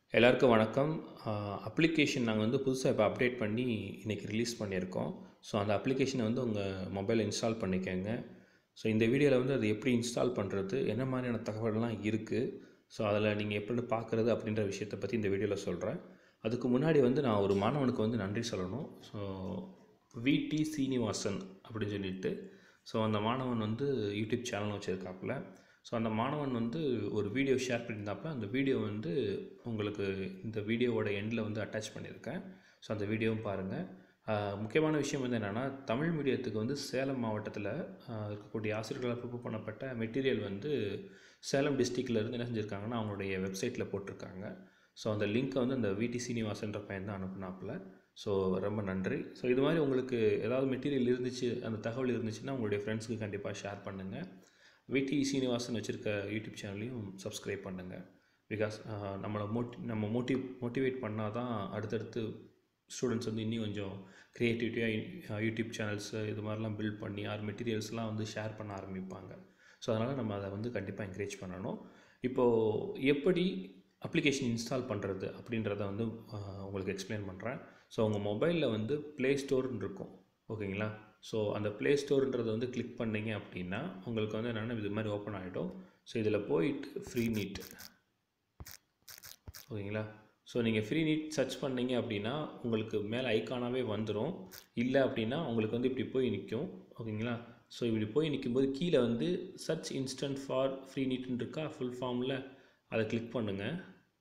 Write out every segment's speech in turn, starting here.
எல்லாருக்கும் வணக்கம் அப்ளிகேஷன் நாங்கள் வந்து புதுசாக இப்போ அப்டேட் பண்ணி இன்றைக்கி ரிலீஸ் பண்ணியிருக்கோம் ஸோ அந்த அப்ளிகேஷனை வந்து உங்கள் மொபைலில் இன்ஸ்டால் பண்ணிக்கோங்க ஸோ இந்த வீடியோவில் வந்து அது எப்படி இன்ஸ்டால் பண்ணுறது என்ன மாதிரியான தகவல்லாம் இருக்குது ஸோ அதில் நீங்கள் எப்படி பார்க்குறது அப்படின்ற விஷயத்தை பற்றி இந்த வீடியோவில் சொல்கிறேன் அதுக்கு முன்னாடி வந்து நான் ஒரு மாணவனுக்கு வந்து நன்றி சொல்லணும் ஸோ விடி சீனிவாசன் அப்படின்னு சொல்லிட்டு ஸோ அந்த மாணவன் வந்து யூடியூப் சேனல் வச்சுருக்காப்புல ஸோ அந்த மாணவன் வந்து ஒரு வீடியோ ஷேர் பண்ணியிருந்தாப்புல அந்த வீடியோ வந்து உங்களுக்கு இந்த வீடியோவோட எண்டில் வந்து அட்டாச் பண்ணியிருக்கேன் ஸோ அந்த வீடியோவும் பாருங்கள் முக்கியமான விஷயம் வந்து என்னென்னா தமிழ் மீடியத்துக்கு வந்து சேலம் மாவட்டத்தில் இருக்கக்கூடிய ஆசிரியர்களால் ப்ரிப்பேர் பண்ணப்பட்ட மெட்டீரியல் வந்து சேலம் டிஸ்ட்ரிக்டில் இருந்து என்ன செஞ்சுருக்காங்கன்னா அவங்களுடைய வெப்சைட்டில் போட்டிருக்காங்க ஸோ அந்த லிங்க்கை வந்து அந்த விடி சீனிவாசன்ற பையன் தான் அனுப்புனாப்புல ஸோ ரொம்ப நன்றி ஸோ இது மாதிரி உங்களுக்கு ஏதாவது மெட்டீரியல் இருந்துச்சு அந்த தகவல் இருந்துச்சுன்னா உங்களுடைய ஃப்ரெண்ட்ஸுக்கு கண்டிப்பாக ஷேர் பண்ணுங்கள் விடி சீனிவாசன் வச்சுருக்க யூடியூப் சேனலையும் சப்ஸ்கிரைப் பண்ணுங்கள் பிகாஸ் நம்மளை மோட்டி நம்ம மோட்டிவ் மோட்டிவேட் பண்ணால் தான் அடுத்தடுத்து ஸ்டூடெண்ட்ஸ் வந்து இன்னும் கொஞ்சம் க்ரியேட்டிவிட்டியாக யூடியூப் சேனல்ஸு இது மாதிரிலாம் பில்ட் பண்ணி ஆர் மெட்டீரியல்ஸ்லாம் வந்து ஷேர் பண்ண ஆரம்பிப்பாங்க ஸோ அதனால் நம்ம அதை வந்து கண்டிப்பாக என்கரேஜ் பண்ணணும் இப்போது எப்படி அப்ளிகேஷன் இன்ஸ்டால் பண்ணுறது அப்படின்றத வந்து உங்களுக்கு எக்ஸ்பிளைன் பண்ணுறேன் ஸோ உங்கள் மொபைலில் வந்து ப்ளே ஸ்டோர்னு இருக்கும் ஓகேங்களா ஸோ அந்த ப்ளே ஸ்டோர்ன்றதை வந்து கிளிக் பண்ணிங்க அப்படின்னா உங்களுக்கு வந்து என்னென்னா இது மாதிரி ஓப்பன் ஆகிடும் ஸோ இதில் போயிட்டு ஃப்ரீ நீட் ஓகேங்களா ஸோ நீங்கள் ஃப்ரீ நீட் சர்ச் பண்ணிங்க அப்படின்னா உங்களுக்கு மேலே ஐக்கானாகவே வந்துடும் இல்லை அப்படின்னா உங்களுக்கு வந்து இப்படி போய் நிற்கும் ஓகேங்களா ஸோ இப்படி போய் நிற்கும்போது கீழே வந்து சர்ச் இன்ஸ்டன்ட் ஃபார் ஃப்ரீ நீட்னு இருக்கா ஃபுல் ஃபார்மில் அதை கிளிக் பண்ணுங்கள்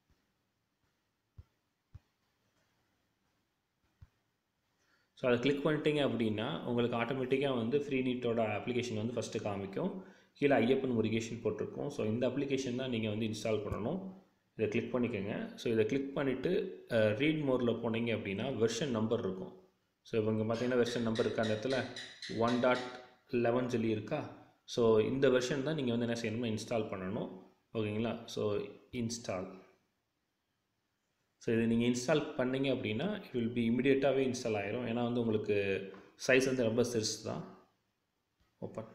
ஸோ அதை கிளிக் பண்ணிட்டீங்க அப்படின்னா உங்களுக்கு ஆட்டோமேட்டிக்காக வந்து ஃப்ரீ நீட்டோட அப்ளிகேஷன் வந்து ஃபஸ்ட்டு காமிக்கும் கீழே ஐயப்பன் முருகேஷன் போட்டிருக்கோம் ஸோ இந்த அப்ளிகேஷன் தான் நீங்கள் வந்து இன்ஸ்டால் பண்ணணும் இதை கிளிக் பண்ணிக்கோங்க ஸோ இதை கிளிக் பண்ணிவிட்டு ரீட் மோரில் போனீங்க அப்படின்னா வெர்ஷன் நம்பர் இருக்கும் ஸோ இவங்க பார்த்தீங்கன்னா வெர்ஷன் நம்பர் இருக்கா அந்த இடத்துல ஒன் டாட் லெவன் சொல்லி இருக்கா ஸோ இந்த வெர்ஷன் தான் நீங்கள் வந்து என்ன செய்யணும்னா இன்ஸ்டால் பண்ணணும் ஓகேங்களா ஸோ இன்ஸ்டால் ஸோ இது நீங்கள் இன்ஸ்டால் பண்ணிங்க அப்படின்னா இட் வில் பி இமிடியேட்டாகவே இன்ஸ்டால் ஆயிரும் ஏன்னா வந்து உங்களுக்கு சைஸ் வந்து ரொம்ப சிறுசு தான் ஓப்பன்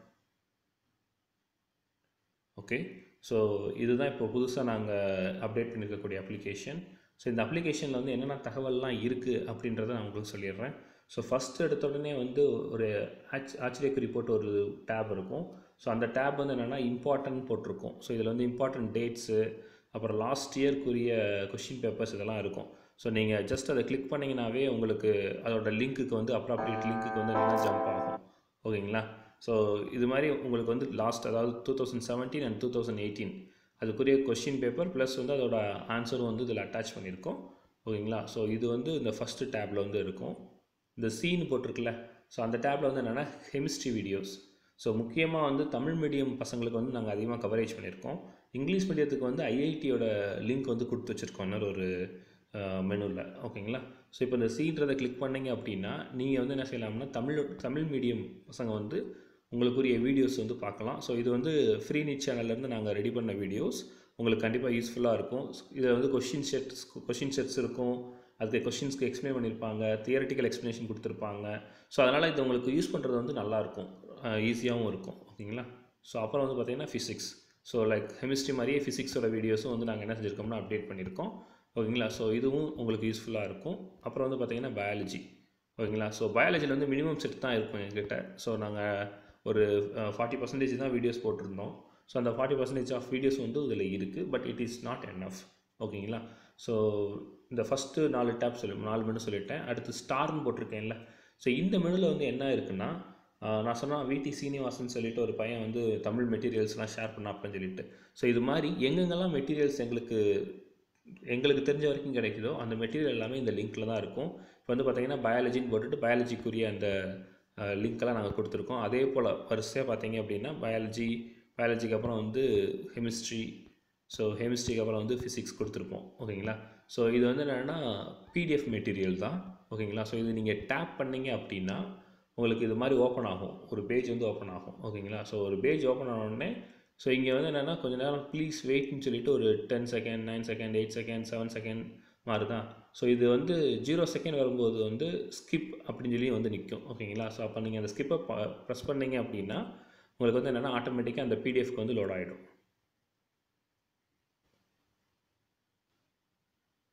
ஓகே ஸோ இதுதான் இப்போ புதுசாக நாங்கள் அப்டேட் பண்ணியிருக்கக்கூடிய அப்ளிகேஷன் ஸோ இந்த அப்ளிகேஷனில் வந்து என்னென்ன தகவல்லாம் இருக்குது அப்படின்றத நான் உங்களுக்கு சொல்லிடுறேன் ஸோ ஃபஸ்ட் எடுத்த உடனே வந்து ஒரு ஆச் ஆச்சரியக்குறி போட்டு ஒரு டேப் இருக்கும் ஸோ அந்த டேப் வந்து என்னென்னா இம்பார்ட்டன்ட் போட்டிருக்கும் ஸோ இதில் வந்து இம்பார்ட்டன்ட் டேட்ஸு அப்புறம் லாஸ்ட் இயர்க்குரிய கொஷின் பேப்பர்ஸ் இதெல்லாம் இருக்கும் ஸோ நீங்கள் ஜஸ்ட் அதை கிளிக் பண்ணிங்கனாவே உங்களுக்கு அதோட லிங்க்குக்கு வந்து அப்ராப்ரியேட் லிங்க்குக்கு வந்து நல்லா ஜம்ப் ஆகும் ஓகேங்களா ஸோ இது மாதிரி உங்களுக்கு வந்து லாஸ்ட் அதாவது two thousand seventeen and two thousand eighteen அதுக்குரிய கொஷின் பேப்பர் ப்ளஸ் வந்து அதோட ஆன்சரும் வந்து இதில் அட்டாச் பண்ணியிருக்கோம் ஓகேங்களா ஸோ இது வந்து இந்த ஃபஸ்ட்டு டேப்பில் வந்து இருக்கும் இந்த சீன் போட்டிருக்குல்ல ஸோ அந்த டேப்பில் வந்து என்னென்னா கெமிஸ்ட்ரி வீடியோஸ் ஸோ முக்கியமாக வந்து தமிழ் மீடியம் பசங்களுக்கு வந்து நாங்கள் அதிகமாக கவரேஜ் பண்ணியிருக்கோம் இங்கிலீஷ் மீடியத்துக்கு வந்து ஐஐடியோட லிங்க் வந்து கொடுத்து வச்சுருக்கோம் இன்னொரு ஒரு மெனுவில் ஓகேங்களா ஸோ இப்போ இந்த சீன்றதை கிளிக் பண்ணிங்க அப்படின்னா நீங்கள் வந்து என்ன செய்யலாம்னா தமிழ் தமிழ் மீடியம் பசங்க வந்து உங்களுக்குரிய வீடியோஸ் வந்து பார்க்கலாம் ஸோ இது வந்து ஃப்ரீ நீட் சேனல்லேருந்து நாங்கள் ரெடி பண்ண வீடியோஸ் உங்களுக்கு கண்டிப்பாக யூஸ்ஃபுல்லாக இருக்கும் இதில் வந்து கொஷின் செட்ஸ் கொஷின் செட்ஸ் இருக்கும் அதுக்கு கொஷின்ஸ்க்கு எக்ஸ்பிளைன் பண்ணியிருப்பாங்க தியரட்டிக்கல் எக்ஸ்ப்ளனேஷன் கொடுத்துருப்பாங்க ஸோ அதனால் இது உங்களுக்கு யூஸ் பண்ணுறது வந்து நல்லாயிருக்கும் ஈஸியாகவும் இருக்கும் ஓகேங்களா ஸோ அப்புறம் வந்து பார்த்திங்கன்னா ஃபிசிக்ஸ் ஸோ லைக் கெமிஸ்ட்ரி மாதிரியே ஃபிசிக்ஸோட வீடியோஸும் வந்து நாங்கள் என்ன செஞ்சுருக்கோம்னா அப்டேட் பண்ணியிருக்கோம் ஓகேங்களா ஸோ இதுவும் உங்களுக்கு யூஸ்ஃபுல்லாக இருக்கும் அப்புறம் வந்து பார்த்திங்கன்னா பயாலஜி ஓகேங்களா ஸோ பயாலஜியில் வந்து மினிமம் செட் தான் இருக்கும் எங்ககிட்ட ஸோ நாங்கள் ஒரு ஃபார்ட்டி பர்சன்டேஜ் தான் வீடியோஸ் போட்டிருந்தோம் ஸோ அந்த ஃபார்ட்டி பர்சன்டேஜ் ஆஃப் வீடியோஸ் வந்து இதில் இருக்குது but it is not enough ஓகேங்களா ஸோ இந்த ஃபஸ்ட்டு நாலு டேப் சொல்லி நாலு மெனு சொல்லிட்டேன் அடுத்து ஸ்டார்னு போட்டிருக்கேன்ல ஸோ இந்த மெனுவில் வந்து என்ன இருக்குன்னா நான் சொன்னால் விடி சீனிவாசன் சொல்லிட்டு ஒரு பையன் வந்து தமிழ் மெட்டீரியல்ஸ்லாம் ஷேர் பண்ணாப்பன்னு சொல்லிட்டு ஸோ இது மாதிரி எங்கெங்கெல்லாம் மெட்டீரியல்ஸ் எங்களுக்கு எங்களுக்கு தெரிஞ்ச வரைக்கும் கிடைக்குதோ அந்த மெட்டீரியல் எல்லாமே இந்த லிங்க்கில் தான் இருக்கும் இப்போ வந்து பார்த்திங்கன்னா பயாலஜின்னு போட்டுட்டு பயாலஜிக்குரிய அந்த லிங்க்கெல்லாம் நாங்கள் கொடுத்துருக்கோம் அதே போல் வரிசையாக பார்த்தீங்க அப்படின்னா பயாலஜி பயாலஜிக்கு அப்புறம் வந்து கெமிஸ்ட்ரி ஸோ கெமிஸ்ட்ரிக்கு அப்புறம் வந்து ஃபிசிக்ஸ் கொடுத்துருப்போம் ஓகேங்களா ஸோ இது வந்து என்னென்னா பிடிஎஃப் மெட்டீரியல் தான் ஓகேங்களா ஸோ இது நீங்கள் டேப் பண்ணிங்க அப்படின்னா உங்களுக்கு இது மாதிரி ஓப்பன் ஆகும் ஒரு பேஜ் வந்து ஓப்பன் ஆகும் ஓகேங்களா ஸோ ஒரு பேஜ் ஓப்பன் ஆனோடனே ஸோ இங்கே வந்து என்னென்னா கொஞ்சம் நேரம் ப்ளீஸ் வெயிட்னு சொல்லிட்டு ஒரு ten second nine second eight second seven second மாதிரி தான் ஸோ இது வந்து ஜீரோ செகண்ட் வரும்போது வந்து ஸ்கிப் அப்படின்னு சொல்லி வந்து நிற்கும் ஓகேங்களா ஸோ அப்போ நீங்கள் அந்த ஸ்கிப்பை ப்ரெஸ் பண்ணீங்க அப்படின்னா உங்களுக்கு வந்து என்னென்னா ஆட்டோமேட்டிக்காக அந்த பிடிஎஃப்க்கு வந்து லோட் ஆகிடும்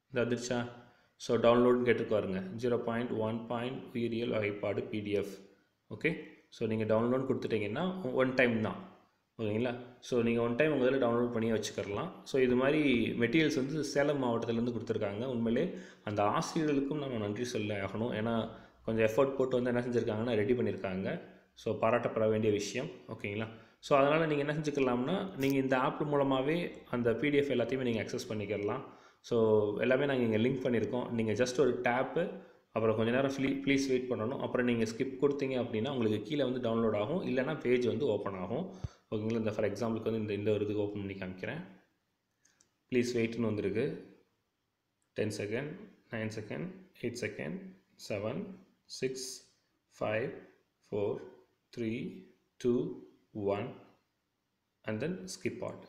இது வந்துருச்சா ஸோ டவுன்லோட் கேட்டுக்கு ஜீரோ பாயிண்ட் ஒன் பாயிண்ட் உயிரியல் வகைப்பாடு பிடிஎஃப் ஓகே ஸோ நீங்கள் டவுன்லோட் கொடுத்துட்டீங்கன்னா ஒன் டைம் தான் ஓகேங்களா ஸோ நீங்கள் ஒன் டைம் உங்கள் இதில் டவுன்லோட் பண்ணி வச்சுக்கலாம் ஸோ இது மாதிரி மெட்டீரியல்ஸ் வந்து சேலம் மாவட்டத்திலேருந்து கொடுத்துருக்காங்க உண்மையிலே அந்த ஆசிரியர்களுக்கும் நம்ம நன்றி சொல்ல ஆகணும் ஏன்னா கொஞ்சம் எஃபோர்ட் போட்டு வந்து என்ன செஞ்சுருக்காங்கன்னா ரெடி பண்ணியிருக்காங்க ஸோ பாராட்டப்பட வேண்டிய விஷயம் ஓகேங்களா ஸோ அதனால் நீங்கள் என்ன செஞ்சுக்கலாம்னா நீங்கள் இந்த ஆப் மூலமாகவே அந்த பிடிஎஃப் எல்லாத்தையுமே நீங்கள் அக்சஸ் பண்ணிக்கலாம் ஸோ எல்லாமே நாங்கள் இங்கே லிங்க் பண்ணியிருக்கோம் நீங்கள் ஜஸ்ட் ஒரு டேப்பு அப்புறம் கொஞ்ச நேரம் ஃப்ளீ ப்ளீஸ் வெயிட் பண்ணணும் அப்புறம் நீங்கள் ஸ்கிப் கொடுத்தீங்க அப்படின்னா உங்களுக்கு கீழே வந்து டவுன்லோட் ஆகும் இல்லைனா பேஜ் வந்து ஓப்பன் ஆகும் ஓகேங்களா இந்த ஃபார் எக்ஸாம்பிளுக்கு வந்து இந்த இந்த ஒரு இதுக்கு ஓப்பன் பண்ணி காமிக்கிறேன் ப்ளீஸ் வெயிட்னு வந்திருக்கு ten second nine second eight second seven six five four three two one and then skip ad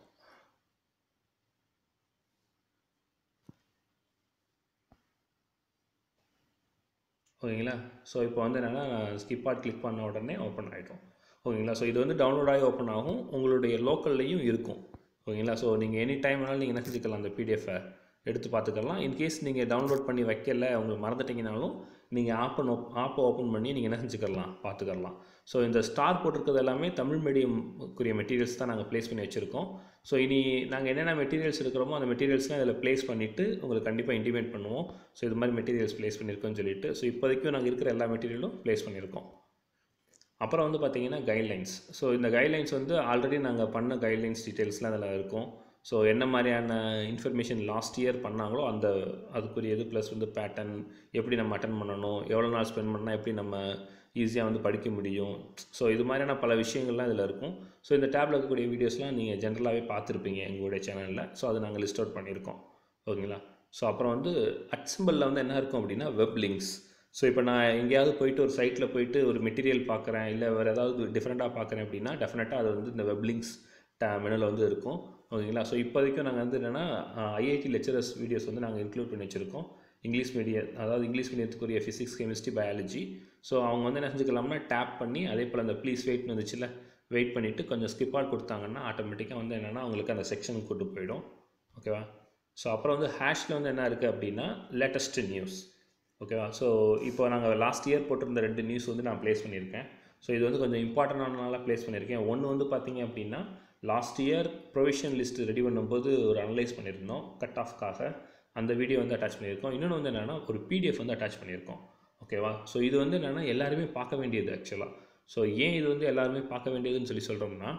ஓகேங்களா ஸோ இப்போ வந்து என்னென்னா ஸ்கிப் ஆட் கிளிக் பண்ண உடனே ஓப்பன் ஆகிடும் ஓகேங்களா ஸோ இது வந்து டவுன்லோட் ஆகி ஓப்பன் ஆகும் உங்களுடைய லோக்கல்லையும் இருக்கும் ஓகேங்களா ஸோ நீங்கள் எனி டைம் வேணாலும் நீங்கள் என்ன செஞ்சுக்கலாம் அந்த பிடிஎஃபை எடுத்து பார்த்துக்கலாம் இன்கேஸ் நீங்கள் டவுன்லோட் பண்ணி வைக்கல உங்களுக்கு மறந்துட்டீங்கனாலும் நீங்கள் ஆப்பை ஆப்பை ஓப்பன் பண்ணி நீங்கள் என்ன செஞ்சுக்கலாம் பார்த்துக்கலாம் ஸோ இந்த ஸ்டார் போட்டிருக்கிறது எல்லாமே தமிழ் மீடியம்க்குரிய மெட்டீரியல்ஸ் தான் நாங்கள் ப்ளேஸ் பண்ணி வச்சுருக்கோம் ஸோ இனி நாங்கள் என்னென்ன மெட்டீரியல்ஸ் இருக்கிறோமோ அந்த மெட்டீரியல்ஸ்லாம் இதில் ப்ளேஸ் பண்ணிவிட்டு உங்களுக்கு கண்டிப்பாக இன்டிமேட் பண்ணுவோம் ஸோ இது மாதிரி மெட்டீரியல்ஸ் ப்ளேஸ் பண்ணியிருக்கோம்னு சொல்லிட்டு ஸோ இப்போதைக்கும் நாங்கள் இருக்கிற எல்லா மெட்டீரியலும் ப்ளேஸ் பண்ணியிருக்கோம் அப்புறம் வந்து பார்த்தீங்கன்னா கைட்லைன்ஸ் ஸோ இந்த கைட்லைன்ஸ் வந்து ஆல்ரெடி நாங்கள் பண்ண கைட்லைன்ஸ் டீட்டெயில்ஸ்லாம் அதில் இருக்கும் ஸோ என்ன மாதிரியான இன்ஃபர்மேஷன் லாஸ்ட் இயர் பண்ணாங்களோ அந்த அதுக்குரியது ப்ளஸ் வந்து பேட்டர்ன் எப்படி நம்ம அட்டன் பண்ணணும் எவ்வளோ நாள் ஸ்பெண்ட் பண்ணால் எப்படி நம்ம ஈஸியாக வந்து படிக்க முடியும் ஸோ இது மாதிரியான பல விஷயங்கள்லாம் இதில் இருக்கும் ஸோ இந்த டேப்பில் இருக்கக்கூடிய வீடியோஸ்லாம் நீங்கள் ஜென்ரலாகவே பார்த்துருப்பீங்க எங்களுடைய சேனலில் ஸோ அதை நாங்கள் லிஸ்ட் அவுட் பண்ணியிருக்கோம் ஓகேங்களா ஸோ அப்புறம் வந்து அட்சிம்பிளில் வந்து என்ன இருக்கும் அப்படின்னா வெப் லிங்க்ஸ் ஸோ இப்போ நான் எங்கேயாவது போயிட்டு ஒரு சைட்டில் போயிட்டு ஒரு மெட்டீரியல் பார்க்குறேன் இல்லை வேறு ஏதாவது டிஃப்ரெண்ட்டாக பார்க்குறேன் அப்படின்னா டெஃபினட்டாக அது வந்து இந்த வெப் லிங்க்ஸ் டே மெனுவில் வந்து இருக்கும் ஓகேங்களா ஸோ இப்போதைக்கும் நாங்கள் வந்து என்னென்னா ஐஐடி லெக்சரர்ஸ் வீடியோஸ் வந்து நாங்கள் இன்க்ளூட் பண்ணி வச்சுருக்கோம் இங்கிலீஷ் மீடியம் அதாவது இங்கிலீஷ் மீடியத்துக்குரிய ஃபிசிக்ஸ் கெமிஸ்ட்ரி பயாலஜி ஸோ அவங்க வந்து என்ன செஞ்சுக்கலாம்னா டேப் பண்ணி அதே போல் அந்த ப்ளீஸ் வெயிட்னு வந்துச்சுல வெயிட் பண்ணிவிட்டு கொஞ்சம் ஸ்கிப் ஆட் கொடுத்தாங்கன்னா ஆட்டோமேட்டிக்காக வந்து என்னென்னா அவங்களுக்கு அந்த செக்ஷனுக்கு கூட்டு போயிடும் ஓகேவா ஸோ அப்புறம் வந்து ஹேஷில் வந்து என்ன இருக்குது அப்படின்னா லேட்டஸ்ட் நியூஸ் ஓகேவா ஸோ இப்போ நாங்கள் லாஸ்ட் இயர் போட்டிருந்த ரெண்டு நியூஸ் வந்து நான் ப்ளேஸ் பண்ணியிருக்கேன் ஸோ இது வந்து கொஞ்சம் இம்பார்ட்டண்டானால ப்ளேஸ் பண்ணியிருக்கேன் ஒன்று வந்து பார்த்தீங்க அப்படின்னா last year provision list ready பண்ணும்போது ஒரு அனலைஸ் பண்ணியிருந்தோம் கட் ஆஃப்காக அந்த வீடியோ வந்து அட்டாச் பண்ணியிருக்கோம் இன்னொன்று வந்து என்னென்னா ஒரு பிடிஎஃப் வந்து அட்டாச் பண்ணியிருக்கோம் ஓகேவா ஸோ இது வந்து என்னென்னா எல்லாருமே பார்க்க வேண்டியது ஆக்சுவலாக ஸோ ஏன் இது வந்து எல்லாருமே பார்க்க வேண்டியதுன்னு சொல்லி சொல்கிறோம்னா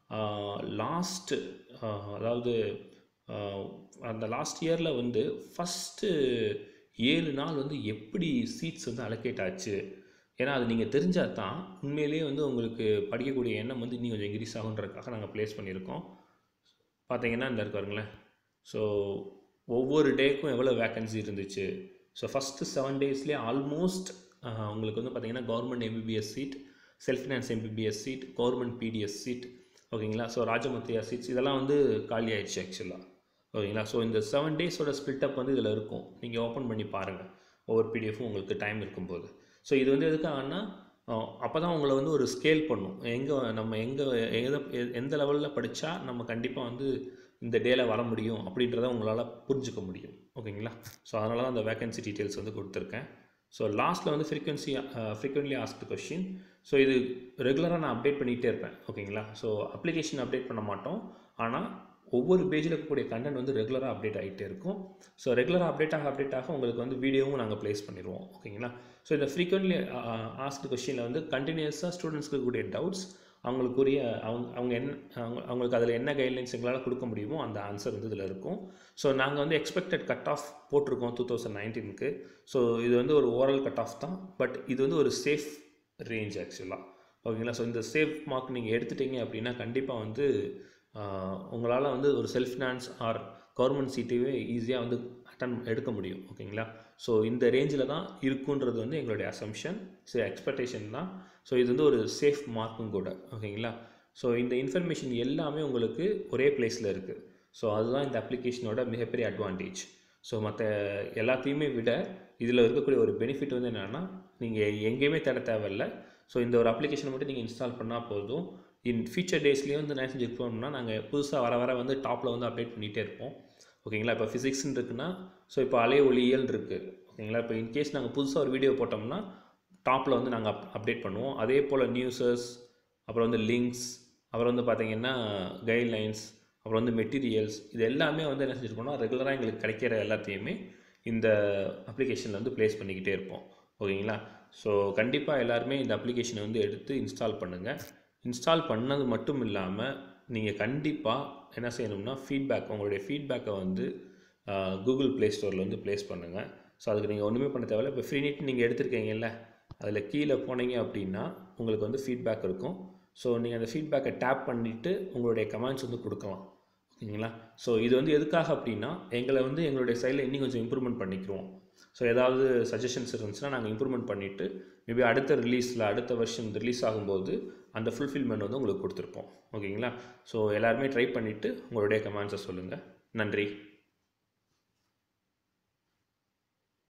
லாஸ்ட்டு அதாவது அந்த லாஸ்ட் இயரில் வந்து ஃபஸ்ட்டு ஏழு நாள் வந்து எப்படி சீட்ஸ் வந்து அலோகேட் ஆச்சு ஏன்னா அது நீங்கள் தெரிஞ்சால் தான் உண்மையிலேயே வந்து உங்களுக்கு படிக்கக்கூடிய எண்ணம் வந்து இன்னும் கொஞ்சம் இன்க்ரீஸ் ஆகுன்றதுக்காக நாங்கள் ப்ளேஸ் பண்ணியிருக்கோம் பார்த்தீங்கன்னா இந்த இருக்காருங்களேன் ஸோ ஒவ்வொரு டேக்கும் எவ்வளோ வேக்கன்சி இருந்துச்சு ஸோ ஃபஸ்ட்டு செவன் டேஸ்லேயே ஆல்மோஸ்ட் உங்களுக்கு வந்து பார்த்தீங்கன்னா government MBBS seat self finance MBBS seat government BDS seat ஓகேங்களா ஸோ ராஜமத்தியா சீட்ஸ் இதெல்லாம் வந்து காலி ஆயிடுச்சு ஆக்சுவலாக ஓகேங்களா ஸோ இந்த செவன் டேஸோட ஸ்பிளிட் அப் வந்து இதில் இருக்கும் நீங்கள் ஓப்பன் பண்ணி பாருங்கள் ஒவ்வொரு பிடிஎஃப்பும் உங்களுக்கு டைம் இருக்கும்போது ஸோ இது வந்து எதுக்காகனா அப்போ தான் உங்களை வந்து ஒரு ஸ்கேல் பண்ணும் எங்கே நம்ம எங்கே எதை எந்த லெவலில் படித்தா நம்ம கண்டிப்பாக வந்து இந்த டேயில் வர முடியும் அப்படின்றத உங்களால் புரிஞ்சுக்க முடியும் ஓகேங்களா ஸோ அதனால தான் அந்த வேகன்சி டீட்டெயில்ஸ் வந்து கொடுத்துருக்கேன் ஸோ லாஸ்ட்டில் வந்து frequency frequently asked question so இது ரெகுலராக நான் அப்டேட் பண்ணிகிட்டே இருப்பேன் ஓகேங்களா ஸோ அப்ளிகேஷன் அப்டேட் பண்ண மாட்டோம் ஆனால் ஒவ்வொரு பேஜில் இருக்கக்கூடிய கண்டென்ட் வந்து ரெகுலராக அப்டேட் ஆகிட்டே இருக்கும் ஸோ ரெகுலராக அப்டேட் ஆக அப்டேட் ஆக உங்களுக்கு வந்து வீடியோவும் நாங்கள் ப்ளேஸ் பண்ணிடுவோம் ஓகேங்களா ஸோ இந்த ஃப்ரீக்வெண்ட்லி ஆஸ்க்டு கொஷினில் வந்து கண்டினியூஸாக ஸ்டூடெண்ட்ஸ்க்கு இருக்கக்கூடிய டவுட்ஸ் அவங்களுக்குரிய அவங்க அவங்க என்ன அவங்க அவங்களுக்கு அதில் என்ன கைட்லைன்ஸ் எங்களால் கொடுக்க முடியுமோ அந்த ஆன்சர் வந்து இதில் இருக்கும் ஸோ நாங்கள் வந்து எக்ஸ்பெக்டட் கட் ஆஃப் போட்டிருக்கோம் டூ தௌசண்ட் நைன்டீனுக்கு ஸோ இது வந்து ஒரு ஓரல் கட் ஆஃப் தான் பட் இது வந்து ஒரு சேஃப் ரேஞ்ச் ஆக்சுவலாக ஓகேங்களா ஸோ இந்த சேஃப் மார்க் நீங்கள் எடுத்துட்டீங்க அப்படின்னா கண்டிப்பாக வந்து உங்களால் வந்து ஒரு செல்ஃப் ஃபினான்ஸ் ஆர் கவர்மெண்ட் சீட்டையே ஈஸியாக வந்து அட்டன் எடுக்க முடியும் ஓகேங்களா ஸோ இந்த ரேஞ்சில் தான் இருக்குன்றது வந்து எங்களுடைய அசம்ஷன் ஸோ எக்ஸ்பெக்டேஷன் தான் ஸோ இது வந்து ஒரு சேஃப் மார்க்கும் கூட ஓகேங்களா ஸோ இந்த இன்ஃபர்மேஷன் எல்லாமே உங்களுக்கு ஒரே பிளேஸில் இருக்குது ஸோ அதுதான் இந்த அப்ளிகேஷனோட மிகப்பெரிய அட்வான்டேஜ் ஸோ மற்ற எல்லாத்தையுமே விட இதில் இருக்கக்கூடிய ஒரு பெனிஃபிட் வந்து என்னென்னா நீங்கள் எங்கேயுமே தேட தேவையில்லை ஸோ இந்த ஒரு அப்ளிகேஷனை மட்டும் நீங்கள் இன்ஸ்டால் பண்ணால் போதும் இன் ஃபியூச்சர் டேஸ்லேயும் வந்து என்ன செஞ்சுருப்போம்னா நாங்கள் புதுசாக வர வர வந்து டாப்பில் வந்து அப்டேட் பண்ணிகிட்டே இருப்போம் ஓகேங்களா இப்போ ஃபிசிக்ஸ்னு இருக்குன்னா ஸோ இப்போ அலை ஒளியியல் இருக்குது ஓகேங்களா இப்போ இன்கேஸ் நாங்கள் புதுசாக ஒரு வீடியோ போட்டோம்னா டாப்பில் வந்து நாங்கள் அப் அப்டேட் பண்ணுவோம் அதே போல் நியூஸஸ் அப்புறம் வந்து லிங்க்ஸ் அப்புறம் வந்து பார்த்தீங்கன்னா கைட்லைன்ஸ் அப்புறம் வந்து மெட்டீரியல்ஸ் இது எல்லாமே வந்து என்ன செஞ்சுருக்கோம்னா ரெகுலராக எங்களுக்கு கிடைக்கிற எல்லாத்தையுமே இந்த அப்ளிகேஷனில் வந்து ப்ளேஸ் பண்ணிக்கிட்டே இருப்போம் ஓகேங்களா ஸோ கண்டிப்பாக எல்லாருமே இந்த அப்ளிகேஷனை வந்து எடுத்து இன்ஸ்டால் பண்ணுங்கள் இன்ஸ்டால் பண்ணது மட்டும் இல்லாமல் நீங்கள் கண்டிப்பாக என்ன செய்யணும்னா ஃபீட்பேக் உங்களுடைய ஃபீட்பேக்கை வந்து கூகுள் ப்ளே ஸ்டோரில் வந்து ப்ளேஸ் பண்ணுங்கள் ஸோ அதுக்கு நீங்கள் ஒன்றுமே பண்ண தேவையில்ல இப்போ ஃப்ரீ நீட் நீங்கள் எடுத்திருக்கீங்கல்ல அதில் கீழே போனீங்க அப்படின்னா உங்களுக்கு வந்து ஃபீட்பேக் இருக்கும் ஸோ நீங்கள் அந்த ஃபீட்பேக்கை டேப் பண்ணிவிட்டு உங்களுடைய கமெண்ட்ஸ் வந்து கொடுக்கலாம் ஓகேங்களா ஸோ இது வந்து எதுக்காக அப்படின்னா எங்களை வந்து எங்களுடைய சைடில் இன்னும் கொஞ்சம் இம்ப்ரூவ்மெண்ட் பண்ணிக்கிறோம் ஸோ ஏதாவது சஜஷன்ஸ் இருந்துச்சுன்னா நாங்கள் இம்ப்ரூவ்மெண்ட் பண்ணிவிட்டு மேபி அடுத்த ரிலீஸில் அடுத்த வருஷம் ரிலீஸ் ஆகும்போது அந்த ஃபுல்ஃபில்மெண்ட் வந்து உங்களுக்கு கொடுத்துருப்போம் ஓகேங்களா ஸோ எல்லாருமே ட்ரை பண்ணிவிட்டு உங்களுடைய கமெண்ட்ஸை சொல்லுங்கள் நன்றி